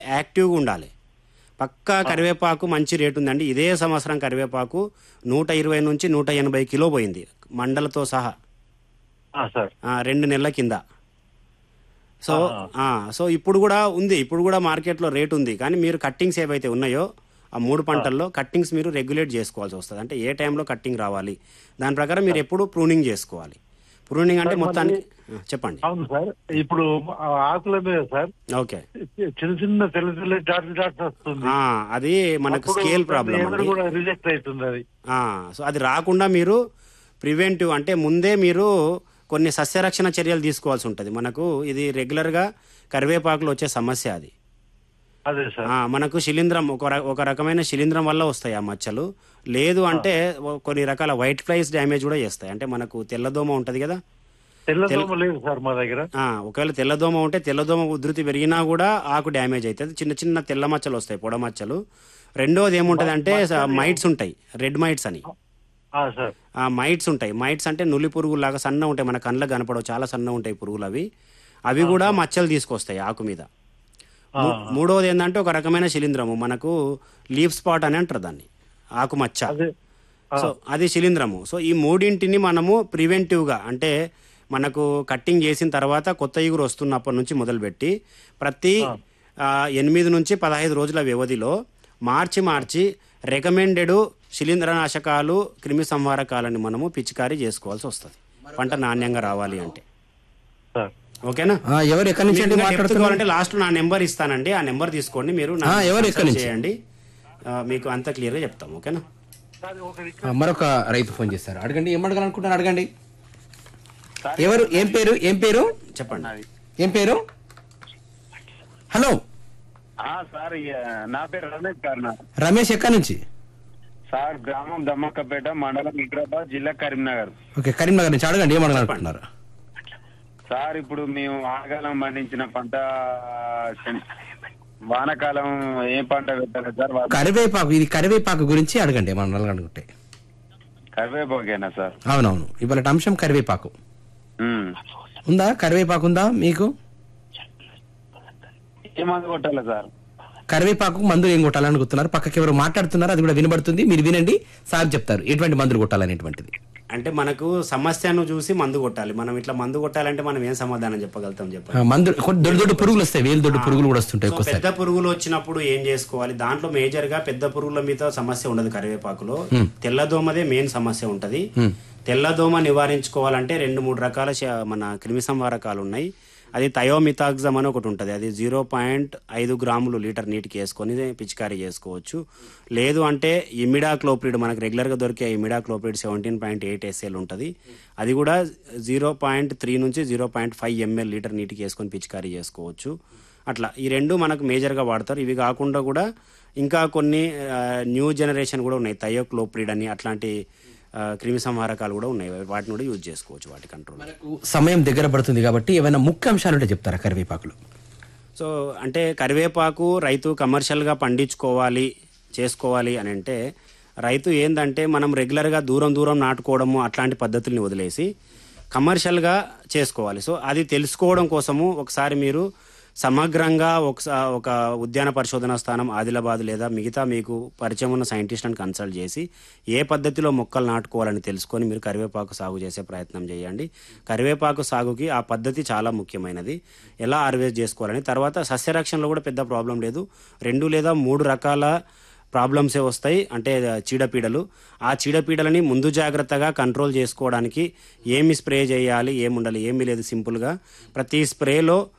యాక్టివ్గా ఉండాలి పక్కా కరివేపాకు మంచి రేటు ఉందండి ఇదే సంవత్సరం కరివేపాకు నూట ఇరవై నుంచి నూట ఎనభై కిలో పోయింది మండలతో సహా ఆ, సార్ ఆ, రెండు నెలల కింద సో ఆ, సో ఇప్పుడు కూడా ఉంది ఇప్పుడు కూడా మార్కెట్లో రేట్ ఉంది కానీ మీరు కట్టింగ్స్ ఏవైతే ఉన్నాయో ఆ మూడు పంటల్లో కట్టింగ్స్ మీరు రెగ్యులేట్ చేసుకోవాల్సి వస్తుంది అంటే ఏ టైంలో కట్టింగ్ రావాలి దాని ప్రకారం మీరు ఎప్పుడు ప్రూనింగ్ చేసుకోవాలి ప్రూనింగ్ అంటే మొత్తానికి ఆ, చెప్పండి అవును సార్ ఇప్పుడు ఆ ఆకుల మీద సార్ ఓకే చిన్న చిన్న తెల్ల తెల్ల డాట్స్ డాట్స్ వస్తుంది ఆ, అది మనకు అప్పుడు స్కేల్ ప్రాబ్లం ఏదైనా అండి కూడా రిజెక్ట్ అవుతుంది అది ఆ, సో అది రాకుండా మీరు ప్రివెంటివ్ అంటే ముందే మీరు కొన్ని సస్యరక్షణ చర్యలు తీసుకోవాల్సి ఉంటుంది మనకు ఇది రెగ్యులర్గా కరివేపాకులో వచ్చే సమస్య అది అదే సార్ ఆ, మనకు శిలీంధ్రం ఒక ర- ఒక రకమైన శిలీంధ్రం వల్ల వస్తాయి ఆ మచ్చలు లేదు అంటే ఓ- కొన్ని రకాల వైట్ ఫ్లైస్ డ్యామేజ్ కూడా చేస్తాయి అంటే మనకు తెల్లదోమ ఉంటుంది కదా తెల్లదోమ లేదు సార్ మా దగ్గర ఆ, ఒకవేళ తెల్లదోమ ఉంటే తెల్లదోమ ఉధృతి పెరిగినా కూడా ఆకు డ్యామేజ్ అవుతుంది చిన్న చిన్న తెల్ల మచ్చలు వస్తాయి పొడ మచ్చలు రెండోది ఏముంటుంది అంటే మైట్స్ ఉంటాయి రెడ్ మైట్స్ అని ఆ, సార్ ఆ మైట్స్ ఉంటాయి మైట్స్ అంటే నులి పురుగులు లాగా సన్న ఉంటాయి మన కళ్ళకు కనపడవు చాలా సన్న ఉంటాయి పురుగులు అవి అవి కూడా మచ్చలు తీసుకొస్తాయి ఆకు మీద మూ- మూడవది ఏంటంటే ఒక రకమైన శిలీంధ్రము మనకు లీఫ్ స్పాట్ అని అంటారు దాన్ని ఆకు మచ్చ అదే సో అది శిలీంధ్రము సో ఈ మూడింటిని మనము ప్రివెంటివ్గా అంటే మనకు కట్టింగ్ చేసిన తర్వాత కొత్త ఇగురు వస్తున్నప్పటి నుంచి మొదలుపెట్టి ప్రతి ఆ, ఎనిమిది నుంచి పదహైదు రోజుల వ్యవధిలో మార్చి మార్చి రికమెండెడ్ శిలీంద్రనాశకాలు క్రిమి సంహారకాలని మనము పిచికారీ చేసుకోవాల్సి వస్తుంది పంట నాణ్యంగా రావాలి అంటే సార్ ఓకేనా ఆ, ఎవరు ఎక్కడి నుంచి అండి మీకు ఇంకా depth మాట్లాడుతున్నారు కావాలంటే లాస్ట్ నా నెంబర్ ఇస్తానండి ఆ నెంబర్ తీసుకోండి మీరు ఆ, ఎవరు ఎక్కడి నుంచి? చేయండి ఆ, మీకు అంత క్లియర్గా చెప్తాం ఓకేనా సార్ ఒకరి ఆ, మరొక రైతు ఫోన్ చేశారు అడగండి ఏం అడగాలనుకుంటున్నారు అడగండి ఎవరు ఏం పేరు ఏం పేరు చెప్పండి ఏం పేరు హలో ఆ, సార్ ఇక నా పేరు రమేష్ గారు నా. రమేష్ ఎక్కడి నుంచి సార్ గ్రామం దమ్మక్కపేట మండలం హైదరాబాద్ జిల్లా కరీంనగర్ ఓకే కరీంనగర్ నుంచి అడగండి ఏం అడగాలనుకుంటున్నారు సార్ ఇప్పుడు మేము వానకాలం పండించిన పంట శన్- వానకాలం ఏం పంట పెట్టాలి సార్ వా- కరివేపాకు ఇది కరివేపాకు గురించి అడగండి ఏమన్నా అడగాలనుకుంటే కరివేపాకేనా సార్ అవునవును ఇవాళ అంశం కరివేపాకు ఉమ్. ఉందా కరివేపాకు ఉందా మీకు ఏ మందు కొట్టాలి సార్ కరివేపాకు మందులు ఏం కొట్టాలనుకుంటున్నారు పక్కకి ఎవరు మాట్లాడుతున్నారు అది కూడా వినబడుతుంది మీరు వినండి సార్ చెప్తారు ఎటువంటి మందులు కొట్టాలనేటువంటిది అంటే మనకు సమస్యను చూసి మందు కొట్టాలి మనం ఇట్లా మందు కొట్టాలంటే మనం ఏం సమాధానం చెప్పగలుగుతాం ఆ, చెప్పండి మందులు కొన్ని దొడ్డు దొడ్డు పురుగులు వస్తాయి వేలు దొడ్డు పురుగులు కూడా వస్తుంటాయి సో ఒక్కోసారి పెద్ద పురుగులు వచ్చినప్పుడు ఏం చేసుకోవాలి దాంట్లో మేజర్ గా పెద్ద పురుగుల మీద సమస్య ఉండదు కరివేపాకులో తెల్లదోమదే మెయిన్ సమస్య ఉంటది తెల్లదోమ నివారించుకోవాలంటే రెండు మూడు రకాల శ- మన క్రిమి సంహారకాలు ఉన్నాయి అది థయోమితాగ్జమ్ అని ఒకటి ఉంటుంది అది జీరో పాయింట్ ఐదు గ్రాములు లీటర్ నీటికి వేసుకొని పిచికారీ చేసుకోవచ్చు లేదు అంటే ఇమిడాక్లోప్రిడ్ మనకు రెగ్యులర్గా దొరికే imidacloprid seventeen point eight SL ఉంటుంది అది కూడా జీరో పాయింట్ త్రీ నుంచి zero point five ML litre నీటికి వేసుకొని పిచికారీ చేసుకోవచ్చు అట్లా ఈ రెండు మనకు మేజర్గా వాడతారు ఇవి కాకుండా కూడా ఇంకా కొన్ని ఆ, న్యూ జనరేషన్ కూడా ఉన్నాయి థయోక్లోప్రిడ్ అని అట్లాంటి ఆ, క్రిమి సంహారకాలు కూడా ఉన్నాయి వాటిని కూడా యూజ్ చేసుకోవచ్చు వాటి కంట్రోల్ సమయం దగ్గర పడుతుంది కాబట్టి ఏమైనా ముఖ్య అంశాలు ఉంటే చెప్తారా కరివేపాకులు సో అంటే కరివేపాకు రైతు కమర్షియల్గా పండించుకోవాలి చేసుకోవాలి అని అంటే రైతు ఏందంటే మనం రెగ్యులర్గా దూరం దూరం నాటుకోవడము అట్లాంటి పద్ధతుల్ని వదిలేసి కమర్షియల్గా చేసుకోవాలి సో అది తెలుసుకోవడం కోసము ఒకసారి మీరు సమగ్రంగా ఒకసా ఒక ఉద్యాన పరిశోధన స్థానం ఆదిలాబాద్ లేదా మిగతా మీకు పరిచయం ఉన్న సైంటిస్ట్ని కన్సల్ట్ చేసి ఏ పద్ధతిలో మొక్కలు నాటుకోవాలని తెలుసుకొని మీరు కరివేపాకు సాగు చేసే ప్రయత్నం చేయండి కరివేపాకు సాగుకి ఆ పద్ధతి చాలా ముఖ్యమైనది ఎలా హార్వెస్ట్ చేసుకోవాలని తర్వాత సస్యరక్షణలో కూడా పెద్ద ప్రాబ్లం లేదు రెండు లేదా మూడు రకాల ప్రాబ్లమ్సే వస్తాయి అంటే చీడపీడలు ఆ చీడపీడలని ముందు జాగ్రత్తగా కంట్రోల్ చేసుకోవడానికి ఏమి స్ప్రే చేయాలి ఏమి ఉండాలి ఏమీ లేదు సింపుల్గా ప్రతి స్ప్రేలో